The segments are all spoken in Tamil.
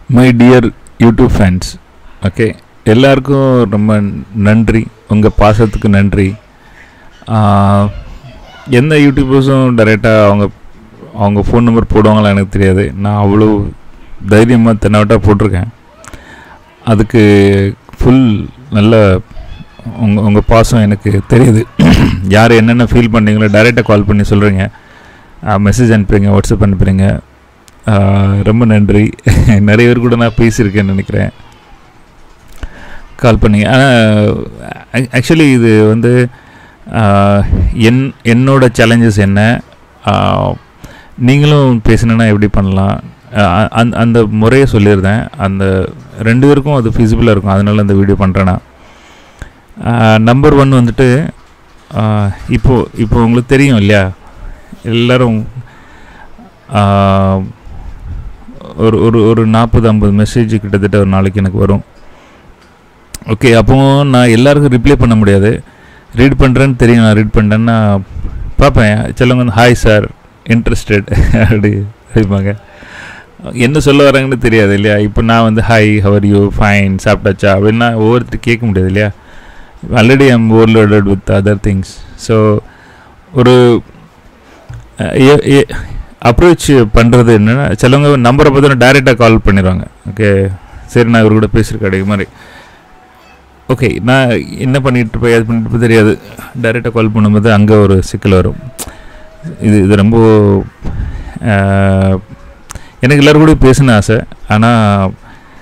my dear YouTube fans okay எல்லாருக்கும் ரொம்ப நன்றி உங்கள் பாசத்துக்கு நன்றி ஆஹ், எந்த யூடியூபர்ஸும் டைரெக்டாக அவங்க அவங்க ஃபோன் நம்பர் போடுவாங்களா எனக்கு தெரியாது நான் அவ்வளோ தைரியமாக தென்னாவட்டாக போட்டிருக்கேன் அதுக்கு ஃபுல் நல்ல உங்கள் உங்கள் பாசம் எனக்கு தெரியுது யார் என்னென்ன ஃபீல் பண்ணீங்களோ டைரெக்டாக கால் பண்ணி சொல்கிறீங்க மெசேஜ் அனுப்புறீங்க வாட்ஸ்அப் அனுப்புறீங்க ஆஹ், ரொம்ப நன்றி நிறைய பேர் கூட நான் பேசியிருக்கேன்னு நினைக்கிறேன் கால் பண்ணி ஆனால் ஆக்சுவலி இது வந்து ஆஹ், என் என்னோட சேலஞ்சஸ் என்ன ஆஹ், நீங்களும் பேசினா எப்படி பண்ணலாம் ஆஹ், அந்த அந்த முறையை சொல்லியிருந்தேன் அந்த ரெண்டு பேருக்கும் அது ஃபிசிபிளாக இருக்கும் அதனால அந்த வீடியோ பண்ணுறேன்னா நம்பர் ஒன் வந்துட்டு ஆஹ், இப்போ இப்போ உங்களுக்கு தெரியும் இல்லையா எல்லோரும் ஒரு ஒரு ஒரு நாற்பது ஐம்பது மெசேஜ் கிட்டத்தட்ட ஒரு நாளைக்கு எனக்கு வரும் ஓகே அப்போ நான் எல்லாருக்கும் ரிப்ளை பண்ண முடியாது ரீட் பண்ணுறேன்னு தெரியும் நான் ரீட் பண்ணுறேன்னா பார்ப்பேன் சிலவங்க வந்து ஹாய் சார் இன்ட்ரெஸ்டட் அப்படி அப்படிம்பாங்க என்ன சொல்ல வராங்கன்னு தெரியாது இல்லையா இப்போ நான் வந்து ஹாய் ஹவர் யூ ஃபைன் சாப்பிட்டாச்சா அப்படின்னா ஒவ்வொருத்தர் கேட்க முடியாது இல்லையா already I'm overloaded with other things so ஒரு அப்ரோச் பண்ணுறது என்னென்னா சிலவங்க நம்பரை பார்த்தோன்னா டைரெக்டாக கால் பண்ணிடுவாங்க ஓகே சரி நான் இவர் கூட பேசியிருக்கேன் இது மாதிரி ஓகே நான் என்ன பண்ணிட்டு இருப்பேன் அது பண்ணிட்டு இருப்பேன் தெரியாது டைரெக்டாக கால் பண்ணும்போது அங்கே ஒரு சிக்கல் வரும் இது இது ரொம்ப ஆஹ், எனக்கு எல்லோரும் கூட பேசணும் ஆசை ஆனால்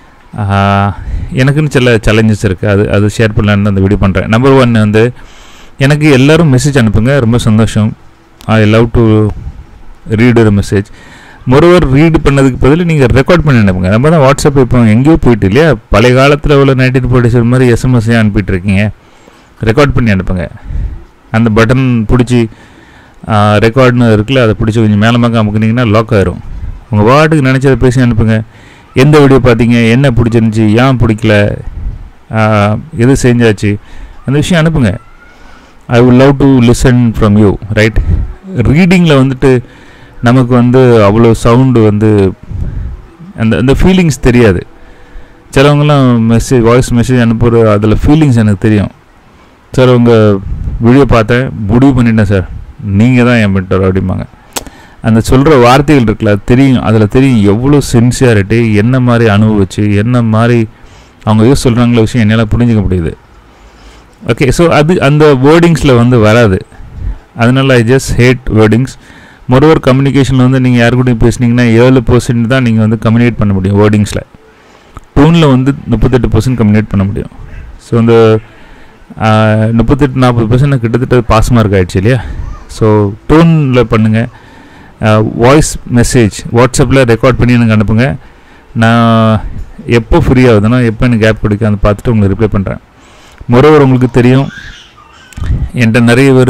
எனக்குன்னு சில சேலஞ்சஸ் இருக்குது அது அது ஷேர் பண்ணலான்னு அந்த வீடியோ பண்ணுறேன் நம்பர் ஒன் வந்து எனக்கு எல்லோரும் மெசேஜ் அனுப்புங்க ரொம்ப சந்தோஷம் ஐ லவ் டு ரீடு ஒரு மெசேஜ் மொரோவர் ரீடு பண்ணதுக்கு பதில் நீங்கள் ரெக்கார்ட் பண்ணி அனுப்புங்க நம்ம தான் வாட்ஸ்அப் இப்போ எங்கேயோ போயிட்டு இல்லையா பழைய காலத்தில் உள்ள நைன்டீன் ஃபோர்ட்டி மாதிரி எஸ்எம்எஸ் அனுப்பிட்டு இருக்கீங்க ரெக்கார்ட் பண்ணி அனுப்புங்க அந்த பட்டன் பிடிச்சி ரெக்கார்ட்னு இருக்குல்ல அதை பிடிச்சி கொஞ்சம் மேலே மேலே அமுக்குனீங்கன்னா லாக் ஆயிரும் உங்கள் வாட்டுக்கு நினச்சதை பேசி அனுப்புங்க எந்த வீடியோ பார்த்தீங்க என்ன பிடிச்சிருந்துச்சி ஏன் பிடிக்கல ஆஹ், எது செஞ்சாச்சு அந்த விஷயம் அனுப்புங்க I would love to listen from you right ரீடிங்கில் வந்துட்டு நமக்கு வந்து அவ்வளோ சவுண்டு வந்து அந்த அந்த ஃபீலிங்ஸ் தெரியாது சிலவங்கலாம் மெசேஜ் வாய்ஸ் மெசேஜ் அனுப்புகிற அதில் ஃபீலிங்ஸ் எனக்கு தெரியும் சார் உங்கள் வீடியோ பார்த்தேன் முடிவு பண்ணிட்டேன் சார் நீங்கள் தான் என் மென்டர் அப்படிம்பாங்க அந்த சொல்கிற வார்த்தைகள் இருக்குல்ல அது தெரியும் அதில் தெரியும் எவ்வளோ சின்சியாரிட்டி என்ன மாதிரி அனுபவிச்சு என்ன மாதிரி அவங்க எது சொல்கிறாங்களோ விஷயம் என்னால் புரிஞ்சுக்க முடியுது ஓகே ஸோ அது அந்த வேர்டிங்ஸில் வந்து வராது அதனால I just hate wordings moreover கம்யூனிகேஷனில் வந்து நீங்கள் யார் கூடயும் பேசுனீங்கன்னா ஏழு பர்சன்ட் தான் நீங்கள் வந்து கம்யூனிகேட் பண்ண முடியும் வேர்டிங்ஸில் டூனில் வந்து முப்பத்தெட்டு பர்சன்ட் கம்யூனிகேட் பண்ண முடியும் ஸோ அந்த ஆஹ், முப்பத்தெட்டு நாற்பது பர்சன்ட் கிட்டத்தட்ட பாஸ் மார்க் ஆயிடுச்சு இல்லையா ஸோ டோனில் பண்ணுங்கள் வாய்ஸ் மெசேஜ் வாட்ஸ்அப்பில் ரெக்கார்ட் பண்ணி எனக்கு அனுப்புங்க நான் எப்போ ஃப்ரீ ஆகுதுன்னா எப்போ எனக்கு கேப் கிடைக்கும் அதை பார்த்துட்டு உங்களுக்கு ரிப்ளை பண்ணுறேன் மொரோவர் உங்களுக்கு தெரியும் என்கிட்ட நிறைய பேர்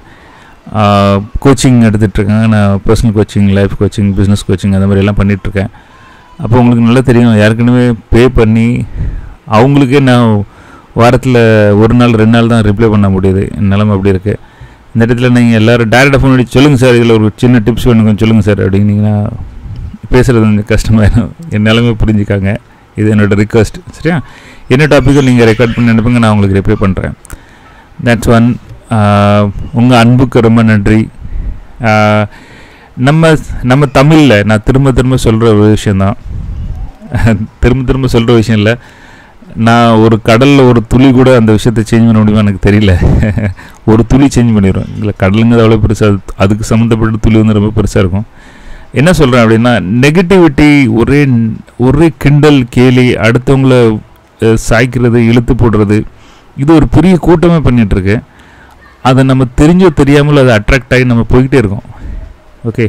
கோச்சிங் எடுத்துகிட்ருக்காங்க நான் personal coaching life coaching business coaching அந்த மாதிரி எல்லாம் பண்ணிகிட்ருக்கேன் அப்போ உங்களுக்கு நல்லா தெரியும் ஏற்கனவே பே பண்ணி அவங்களுக்கே நான் வாரத்தில் ஒரு நாள் ரெண்டு நாள் தான் ரிப்ளை பண்ண முடியுது என் நிலமை அப்படி இருக்குது இந்த இடத்துல நீங்கள் எல்லோரும் டேரெக்டாக ஃபோன் அடிச்சு சொல்லுங்கள் சார் இதில் ஒரு சின்ன டிப்ஸ் வேணும் கொஞ்சம் சொல்லுங்கள் சார் அப்படின்னீங்கன்னா பேசுகிறது கொஞ்சம் கஷ்டமாயிடும் என் நிலைமை புரிஞ்சுக்காங்க இது என்னோட ரிக்வஸ்ட் சரியா என்ன டாப்பிக்கோ நீங்கள் ரெக்கார்ட் பண்ணி அனுப்புங்க நான் உங்களுக்கு ரிப்ளை பண்ணுறேன் தட்ஸ் ஒன் உங்கள் அன்புக்கு ரொம்ப நன்றி ஆஹ், நம்ம நம்ம தமிழில் நான் திரும்ப திரும்ப சொல்கிற ஒரு விஷயந்தான் திரும்ப திரும்ப சொல்கிற விஷயம் இல்லை நான் ஒரு கடலில் ஒரு துளி கூட அந்த விஷயத்தை சேஞ்ச் பண்ண முடியுமா எனக்கு தெரியல ஒரு துளி சேஞ்ச் பண்ணிடுவேன் இல்லை கடலுங்கிறது அவ்வளோ பெருசாக அதுக்கு சம்மந்தப்பட்ட துளி வந்து ரொம்ப பெருசாக இருக்கும் என்ன சொல்கிறேன் அப்படின்னா நெகட்டிவிட்டி ஒரே ஒரே கிண்டல் கேலி அடுத்தவங்கள அஹ், சாய்க்கிறது இழுத்து போடுறது இது ஒரு பெரிய கூட்டமே பண்ணிகிட்ருக்கு அதை நம்ம தெரிஞ்சோ தெரியாமல் அதை அட்ராக்ட் ஆகி நம்ம போய்கிட்டே இருக்கோம் ஓகே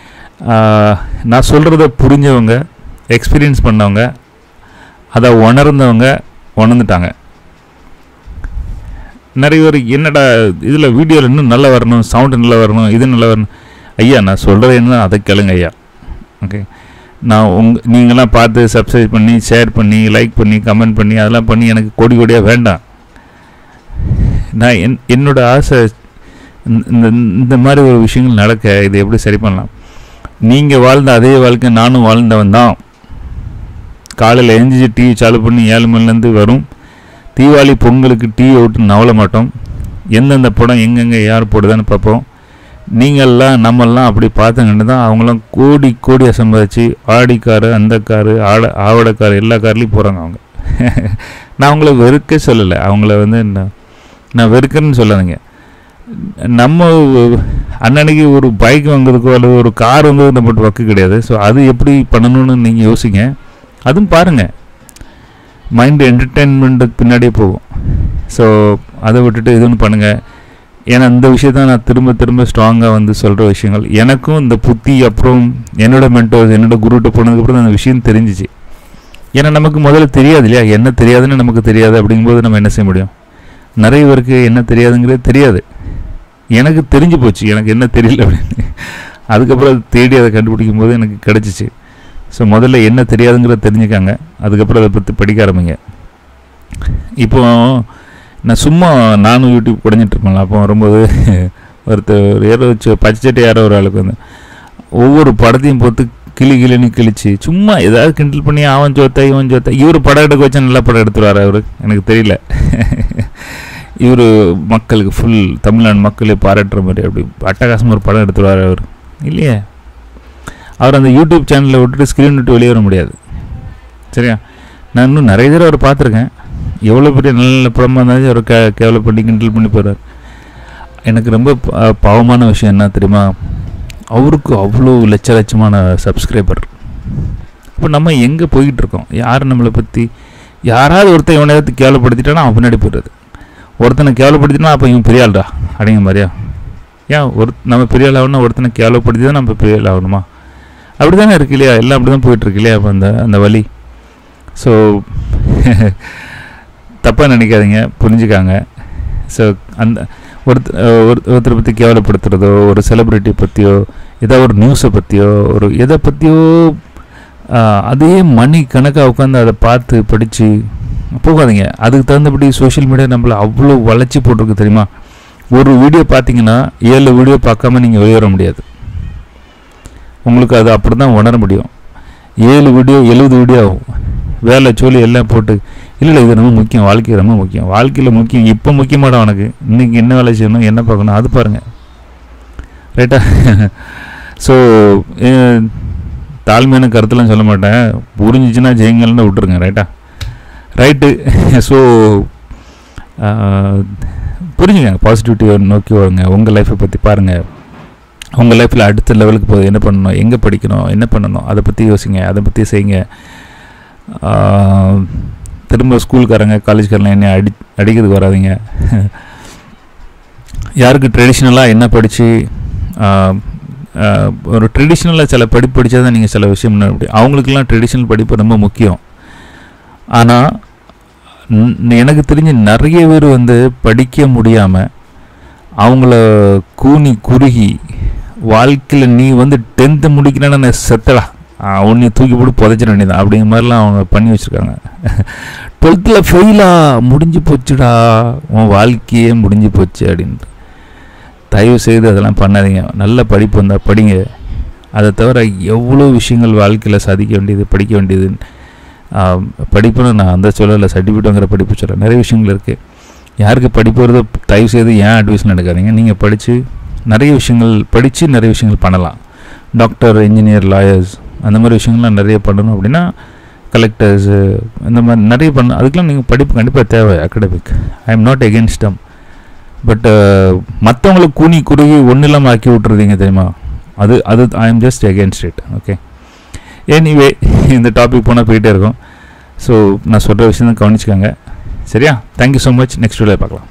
நான் சொல்கிறத புரிஞ்சவங்க எக்ஸ்பீரியன்ஸ் பண்ணவங்க அதை உணர்ந்தவங்க உணர்ந்துட்டாங்க நிறைய பேர் என்னடா இதில் வீடியோவில் இன்னும் நல்லா வரணும் சவுண்டு நல்லா வரணும் இது நல்லா வரணும் ஐயா நான் சொல்கிறது என்ன அதை கேளுங்க ஐயா ஓகே நான் உங் நீங்களாம் பார்த்து சப்ஸ்கிரைப் பண்ணி ஷேர் பண்ணி லைக் பண்ணி கமெண்ட் பண்ணி அதெல்லாம் பண்ணி எனக்கு கோடி கோடியாக வேண்டாம் நான் என் என்னோட ஆசை இந்த- இந்த இந்த மாதிரி ஒரு விஷயங்கள் நடக்க இதை எப்படி சரி பண்ணலாம் நீங்கள் வாழ்ந்த அதே வாழ்க்கை நானும் வாழ்ந்தவன் தான் காலையில் எழுந்திரிச்சு டிவி சாலு பண்ணி ஏழு மணிலேருந்து வரும் தீபாவளி பொங்கலுக்கு டிவி விட்டு நவல மாட்டோம் எந்தெந்த படம் எங்கெங்கே யார் போடுதான்னு பார்ப்போம் நீங்கள்லாம் நம்மெல்லாம் அப்படி பார்த்தங்கன்னு தான் அவங்களாம் கோடி கோடியாக சம்பாதிச்சு ஆடி காரு அந்த காரு ஆட ஆவட காரு எல்லா கார்லேயும் போகிறாங்க அவங்க நான் அவங்கள வெறுக்க சொல்லலை அவங்கள வந்து நான் நான் வெறுக்கிறேன்னு சொல்லாதீங்க நம்ம அன்னன்னைக்கு ஒரு பைக் வாங்குறதுக்கோ அல்லது ஒரு கார் வாங்குறது நம்மகிட்ட வக்கு கிடையாது ஸோ அது எப்படி பண்ணணும்னு நீங்கள் யோசிங்க அதுவும் பாருங்கள் மைண்டு என்டர்டெயின்மெண்ட்டுக்கு பின்னாடியே போகும் ஸோ அதை விட்டுட்டு இது ஒன்று பண்ணுங்கள் ஏன்னா இந்த விஷயத்த நான் திரும்ப திரும்ப ஸ்ட்ராங்காக வந்து சொல்கிற விஷயங்கள் எனக்கும் இந்த புத்தி அப்புறம் என்னோட மென்டோஸ் என்னோட குருகிட்ட போனதுக்கப்புறம் தான் அந்த விஷயம் தெரிஞ்சிச்சு ஏன்னா நமக்கு முதல்ல தெரியாது இல்லையா என்ன தெரியாதுன்னு நமக்கு தெரியாது அப்படிங்கும்போது நம்ம என்ன செய்ய முடியும் நிறைய பேருக்கு என்ன தெரியாதுங்கிறது தெரியாது எனக்கு தெரிஞ்சு போச்சு எனக்கு என்ன தெரியல அப்படின்னு அதுக்கப்புறம் அது தேடி அதை கண்டுபிடிக்கும் போது எனக்கு கிடச்சிச்சு ஸோ முதல்ல என்ன தெரியாதுங்கிறத தெரிஞ்சுக்காங்க அதுக்கப்புறம் அதை பற்றி படிக்க ஆரம்பிங்க இப்போ நான் சும்மா நானும் யூடியூப் குடைஞ்சிட்டு இருப்பேன்ல அப்போ வரும்போது ஒருத்தர் ஒரு யாரோ வச்சு பச்சைச்சட்டை யாரோ ஒரு ஆளுக்கு வந்து ஒவ்வொரு படத்தையும் போட்டு கிளி கிளின்னு கிழிச்சு சும்மா ஏதாவது கிண்டல் பண்ணி அவன் ஜோத்த இவன் ஜோத்த இவர் படம் எடுக்க வச்சா நல்ல படம் எடுத்துருவார் அவர் எனக்கு தெரியல இவர் மக்களுக்கு ஃபுல் தமிழ்நாடு மக்களே பாராட்டுற மாதிரி அப்படி அட்டகாசமாக ஒரு படம் எடுத்துருவார் அவர் இல்லையே அவர் அந்த யூடியூப் சேனலில் விட்டுட்டு ஸ்க்ரீன் விட்டு வெளியே வர முடியாது சரியா நான் இன்னும் நிறைய தடவை அவர் பார்த்துருக்கேன் எவ்வளோ பெரிய நல்ல நல்ல படமாக இருந்தாலும் அவர் கே கேவலம் பண்ணி கிண்டல் பண்ணி போகிறார் எனக்கு ரொம்ப ப- பாவமான விஷயம் என்ன தெரியுமா அவருக்கு அவ்வளோ லட்ச லட்சமான சப்ஸ்கிரைபர் இப்போ நம்ம எங்கே போய்கிட்டு இருக்கோம் யார் நம்மளை பற்றி யாராவது ஒருத்தன் இவனை எடுத்து கேவலப்படுத்திட்டானா அவன் பின்னாடி போயிடுறது ஒருத்தனை கேவலப்படுத்தினா அப்போ இவன் பெரிய ஆள்டா அப்படிங்கிற மாதிரியா ஏன் ஒரு நம்ம பெரிய ஆள் ஆகணும்னா ஒருத்தனை கேவலப்படுத்தி தான் நம்ம பெரிய ஆள் ஆகணுமா அப்படி தானே இருக்கு இல்லையா எல்லாம் அப்படி தான் போயிட்டுருக்கு இல்லையா அப்போ அந்த அந்த வழி ஸோ தப்பாக நினைக்காதீங்க புரிஞ்சுக்காங்க ஸோ அந்த ஒருத்தர் ஒரு ஒருத்தரை பற்றி கேவலப்படுத்துகிறதோ ஒரு செலிப்ரிட்டி பற்றியோ ஏதோ ஒரு நியூஸை பற்றியோ ஒரு எதை பற்றியோ அதே மணி கணக்காக உட்காந்து அதை பார்த்து படித்து போகாதீங்க அதுக்கு தகுந்தபடி சோஷியல் மீடியா நம்மளை அவ்வளோ வளைச்சி போட்டிருக்கு தெரியுமா ஒரு வீடியோ பார்த்தீங்கன்னா ஏழு வீடியோ பார்க்காம நீங்கள் வெளியேற முடியாது உங்களுக்கு அது அப்படி தான் உணர முடியும் ஏழு வீடியோ எழுபது வீடியோ ஆகும் வேலை சோலி எல்லாம் போட்டு இல்லை இல்லை இது ரொம்ப முக்கியம் வாழ்க்கை ரொம்ப முக்கியம் வாழ்க்கையில் முக்கியம் இப்போ முக்கியமாடா உனக்கு இன்றைக்கி என்ன வேலை செய்யணும் என்ன பார்க்கணும் அது பாருங்கள் ரைட்டா ஸோ தாழ்மையான கருத்துலாம் சொல்ல மாட்டேன் புரிஞ்சிச்சுன்னா ஜெயங்கள்னு விட்டுருங்க ரைட்டா ரைட்டு ஸோ புரிஞ்சுங்க பாசிட்டிவிட்டியை நோக்கி வாங்க உங்கள் லைஃப்பை பற்றி பாருங்கள் உங்கள் லைஃப்பில் அடுத்த லெவலுக்கு போகுது என்ன பண்ணணும் எங்கே படிக்கணும் என்ன பண்ணணும் அதை பற்றி யோசிங்க அதை பற்றி செய்யுங்க ஆஹ், திரும்ப ஸ்கூல்காரங்க காலேஜ்காரங்க என்ன அடி அடிக்கிறதுக்கு வராதீங்க யாருக்கு ட்ரெடிஷ்னலாக என்ன படித்து ஒரு ட்ரெடிஷ்னலாக சில படிப்பு படித்தா தான் நீங்கள் சில விஷயம் பண்ண முடியும் அவங்களுக்கெல்லாம் ட்ரெடிஷ்னல் படிப்பு ரொம்ப முக்கியம் ஆனால் எனக்கு தெரிஞ்ச நிறைய பேர் வந்து படிக்க முடியாமல் அவங்கள கூனி குறுகி வாழ்க்கையில் நீ வந்து டென்த்து முடிக்கிறேன்னு நான் செத்தடா உன்னை தூக்கி போட்டு புதைச்சிட வேண்டியதான் அப்படிங்கிற மாதிரிலாம் அவங்க பண்ணி வச்சுருக்காங்க டுவெல்த்தில் ஃபெயிலா முடிஞ்சு போச்சுடா உன் வாழ்க்கையே முடிஞ்சு போச்சு அப்படின்ட்டு தயவு செய்து அதெல்லாம் பண்ணாதீங்க நல்ல படிப்பு வந்தால் படிங்க அதை தவிர எவ்வளோ விஷயங்கள் வாழ்க்கையில் சாதிக்க வேண்டியது படிக்க வேண்டியது ஆஹ், படிப்புன்னு நான் அந்த சொல்லலை சர்டிஃபிகேட் வாங்குற படிப்பு சொல்ல நிறைய விஷயங்கள் இருக்குது யாருக்கு படிப்பு வருதோ தயவு செய்து ஏன் அட்வைஸ் எடுக்காதீங்க நீங்கள் படித்து நிறைய விஷயங்கள் படித்து நிறைய விஷயங்கள் பண்ணலாம் டாக்டர் இன்ஜினியர் லாயர்ஸ் அந்த மாதிரி விஷயங்கள்லாம் நிறைய பண்ணணும் அப்படின்னா கலெக்டர்ஸு இந்த மாதிரி நிறைய பண்ண அதுக்கெலாம் நீங்கள் படிப்பு கண்டிப்பாக தேவை academic I am not against them but மற்றவங்கள கூனி குறுகி ஒன்றும் இல்லாமல் ஆக்கி விட்டுறதீங்க தெரியுமா அது அது I am just against it okay anyway இந்த டாபிக் போனால் போயிட்டே இருக்கும் ஸோ நான் சொல்கிற விஷயம் தான் கவனிச்சுக்கோங்க சரியா thank you so much next video பார்க்கலாம்